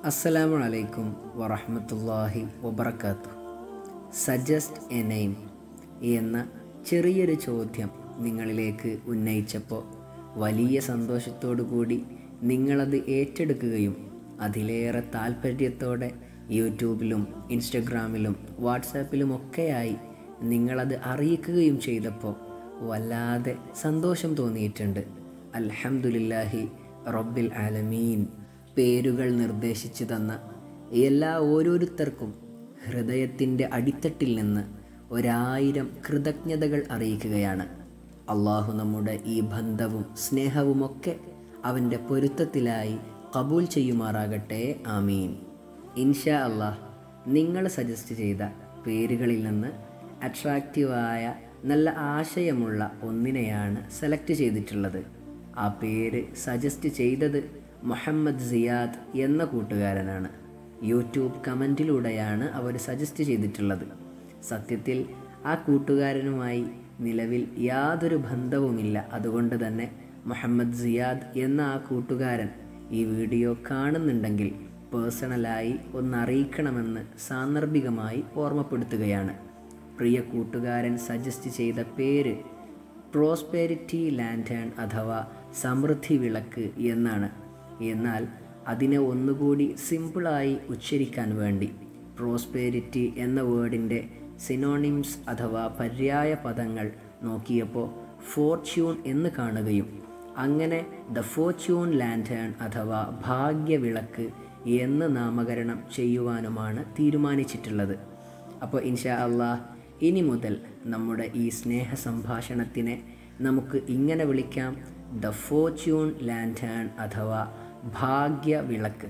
അസ്സലാമു അലൈക്കും വറഹ്മത്തുള്ളാഹി വബർക്കാത്തു സജസ്റ്റ് എ നെയിം എന്ന ചെറിയൊരു ചോദ്യം നിങ്ങളിലേക്ക് ഉന്നയിച്ചപ്പോൾ വലിയ സന്തോഷത്തോടു കൂടി നിങ്ങളത് ഏറ്റെടുക്കുകയും അതിലേറെ താല്പര്യത്തോടെ യൂട്യൂബിലും ഇൻസ്റ്റഗ്രാമിലും വാട്സാപ്പിലുമൊക്കെയായി നിങ്ങളത് അറിയിക്കുകയും ചെയ്തപ്പോൾ വല്ലാതെ സന്തോഷം തോന്നിയിട്ടുണ്ട് അൽഹംദുലില്ലാഹി റബ്ബിൽ ആലമീൻ പേരുകൾ നിർദ്ദേശിച്ചു തന്ന എല്ലാ ഓരോരുത്തർക്കും ഹൃദയത്തിൻ്റെ അടിത്തട്ടിൽ നിന്ന് ഒരായിരം കൃതജ്ഞതകൾ അറിയിക്കുകയാണ് അള്ളാഹു നമ്മുടെ ഈ ബന്ധവും സ്നേഹവുമൊക്കെ അവൻ്റെ പൊരുത്തത്തിലായി കബൂൽ ചെയ്യുമാറാകട്ടെ ആമീൻ ഇൻഷാ അള്ളാഹ് നിങ്ങൾ സജസ്റ്റ് ചെയ്ത പേരുകളിൽ നിന്ന് അട്രാക്റ്റീവായ നല്ല ആശയമുള്ള ഒന്നിനെയാണ് സെലക്ട് ചെയ്തിട്ടുള്ളത് ആ പേര് സജസ്റ്റ് ചെയ്തത് മുഹമ്മദ് സിയാദ് എന്ന കൂട്ടുകാരനാണ് യൂട്യൂബ് കമൻറ്റിലൂടെയാണ് അവർ സജസ്റ്റ് ചെയ്തിട്ടുള്ളത് സത്യത്തിൽ ആ കൂട്ടുകാരനുമായി നിലവിൽ യാതൊരു ബന്ധവുമില്ല അതുകൊണ്ട് തന്നെ മുഹമ്മദ് സിയാദ് എന്ന ആ കൂട്ടുകാരൻ ഈ വീഡിയോ കാണുന്നുണ്ടെങ്കിൽ പേഴ്സണലായി ഒന്ന് അറിയിക്കണമെന്ന് സാന്ദർഭികമായി ഓർമ്മപ്പെടുത്തുകയാണ് പ്രിയ കൂട്ടുകാരൻ സജസ്റ്റ് ചെയ്ത പേര് പ്രോസ്പെരിറ്റി ലാൻറ്റേൺ അഥവാ സമൃദ്ധി വിളക്ക് എന്നാണ് എന്നാൽ അതിനെ ഒന്നുകൂടി സിമ്പിളായി ഉച്ചരിക്കാൻ വേണ്ടി പ്രോസ്പെരിറ്റി എന്ന വേർഡിൻ്റെ സിനോണിംസ് അഥവാ പര്യായ പദങ്ങൾ നോക്കിയപ്പോൾ ഫോർച്യൂൺ എന്ന് കാണുകയും അങ്ങനെ ദ ഫോർച്യൂൺ ലാൻറ്റേൺ അഥവാ ഭാഗ്യവിളക്ക് എന്ന് നാമകരണം ചെയ്യുവാനുമാണ് തീരുമാനിച്ചിട്ടുള്ളത് അപ്പോൾ ഇൻഷാ അള്ളാഹ് ഇനി മുതൽ നമ്മുടെ ഈ സ്നേഹ സംഭാഷണത്തിനെ നമുക്ക് ഇങ്ങനെ വിളിക്കാം ദ ഫോർച്യൂൺ ലാൻറ്റേൺ അഥവാ ഭാഗ്യവിളക്ക്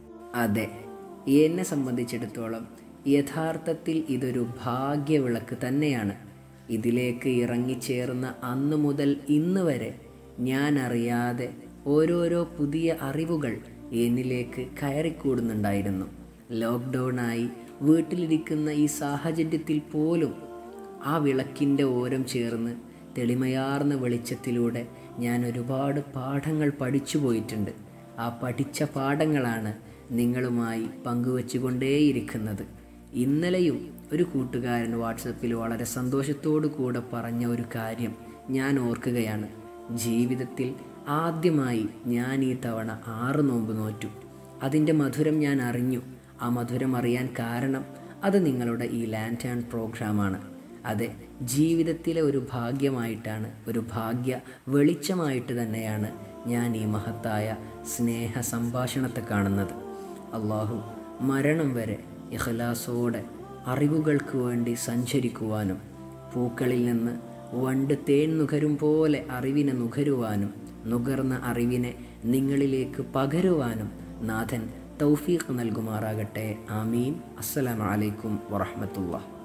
അതെ എന്നെ സംബന്ധിച്ചിടത്തോളം യഥാർത്ഥത്തിൽ ഇതൊരു ഭാഗ്യവിളക്ക് തന്നെയാണ് ഇതിലേക്ക് ഇറങ്ങിച്ചേർന്ന അന്നു മുതൽ ഇന്ന് വരെ ഞാൻ അറിയാതെ ഓരോരോ പുതിയ അറിവുകൾ എന്നിലേക്ക് കയറിക്കൂടുന്നുണ്ടായിരുന്നു ലോക്ക്ഡൗണായി വീട്ടിലിരിക്കുന്ന ഈ സാഹചര്യത്തിൽ പോലും ആ വിളക്കിൻ്റെ ഓരം ചേർന്ന് തെളിമയാർന്ന വെളിച്ചത്തിലൂടെ ഞാൻ ഒരുപാട് പാഠങ്ങൾ പഠിച്ചു പോയിട്ടുണ്ട് ആ പഠിച്ച പാഠങ്ങളാണ് നിങ്ങളുമായി പങ്കുവച്ചുകൊണ്ടേയിരിക്കുന്നത് ഇന്നലെയും ഒരു കൂട്ടുകാരൻ വാട്സപ്പിൽ വളരെ സന്തോഷത്തോടു കൂടെ പറഞ്ഞ ഒരു കാര്യം ഞാൻ ഓർക്കുകയാണ് ജീവിതത്തിൽ ആദ്യമായി ഞാൻ ഈ തവണ ആറ് നോമ്പ് നോറ്റു അതിൻ്റെ മധുരം ഞാൻ അറിഞ്ഞു ആ മധുരം അറിയാൻ കാരണം അത് നിങ്ങളുടെ ഈ ലാൻഡ് ആൻഡ് പ്രോഗ്രാമാണ് അതെ ജീവിതത്തിലെ ഒരു ഭാഗ്യമായിട്ടാണ് ഒരു ഭാഗ്യ വെളിച്ചമായിട്ട് തന്നെയാണ് ഞാൻ ഈ മഹത്തായ സ്നേഹ സംഭാഷണത്തെ കാണുന്നത് അള്ളാഹു മരണം വരെ ഇഖലാസോടെ അറിവുകൾക്ക് വേണ്ടി സഞ്ചരിക്കുവാനും പൂക്കളിൽ നിന്ന് വണ്ട് തേൻ നുകരും പോലെ അറിവിനെ നുകരുവാനും നുകർന്ന അറിവിനെ നിങ്ങളിലേക്ക് പകരുവാനും നാഥൻ തൗഫീഖ് നൽകുമാറാകട്ടെ ആമീൻ അസ്സലാമലൈക്കും വറഹമത്തുള്ള